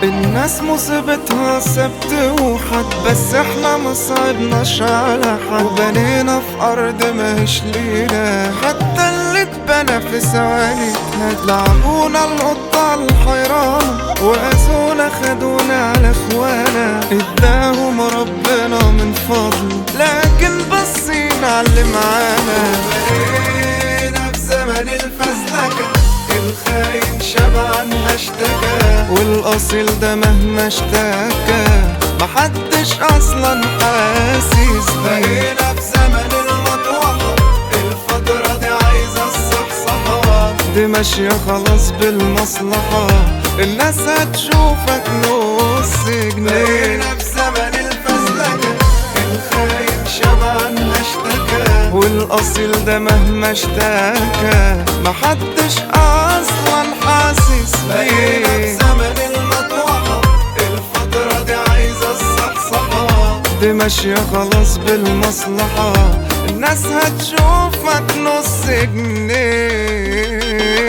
الناس مصيبتها سبت وحد بس احنا مصعبناش على حد وبنينا في ارض ماهيش لينا حتى اللي اتبنى في ثواني اتهد لعبونا القطة الحيرانة وقاسونا خدونا على اخوانا اداهم ربنا من فضله لكن بصينا على اللي معانا بقينا في زمن الفزلكة الخاين شبعا اشتكى والاصيل ده مهما اشتكى محدش اصلا حاسس بقينا في زمن المطوحة الفترة دي عايزة الصحصحة دي ماشية خلاص بالمصلحة الناس هتشوفك نص جنيه بقينا في زمن الفزلكة الخاين شبعا اشتكى والاصيل ده مهما اشتكى محدش اصلا حاسس بقينا في زمن المطوحة الفترة دي عايزة الصحصحة دي ماشية خلاص بالمصلحة الناس هتشوفك نص جنيه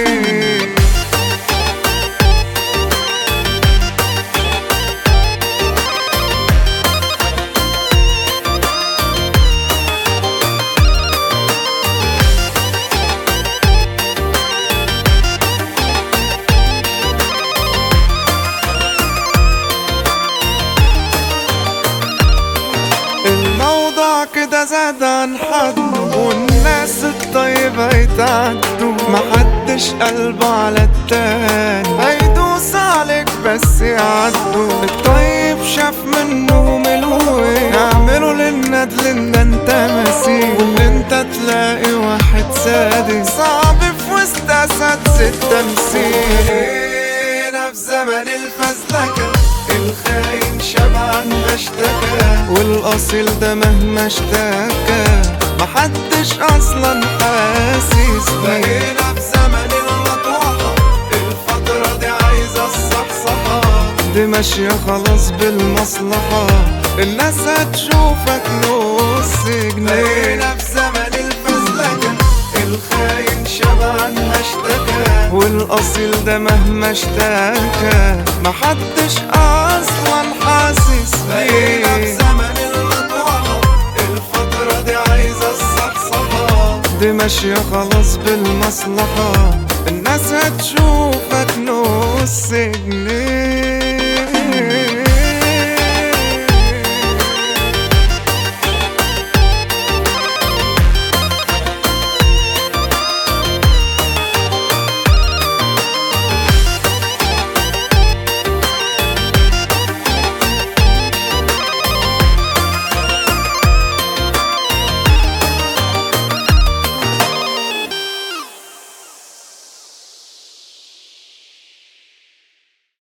الموضوع كده زاد عن حد والناس الطيبة يتعدوا محدش قلبه على التاني هيدوس عليك بس يعدوا الطيب شاف منهم الوين يعملوا للندل ان ده انت مسيح وان انت تلاقي واحد سادس صعب في وسط اساتذة التمثيل هنا في زمن الفزلكة الخاين شبعا اشتكى والاصيل ده مهما اشتكى محدش اصلا حاسس بقينا في زمن المطوحة الفترة دي عايزة الصحصحة دي ماشية خلاص بالمصلحة الناس هتشوفك نص جنيه بقينا في زمن الفزلكة الخاين شبعا اشتكى والاصيل ده مهما اشتكى محدش اصلا حاسس بقينا في زمن المطوحة الفترة دي عايزة الصحصحة دي ماشية خلاص بالمصلحة الناس هتشوفك نص جنيه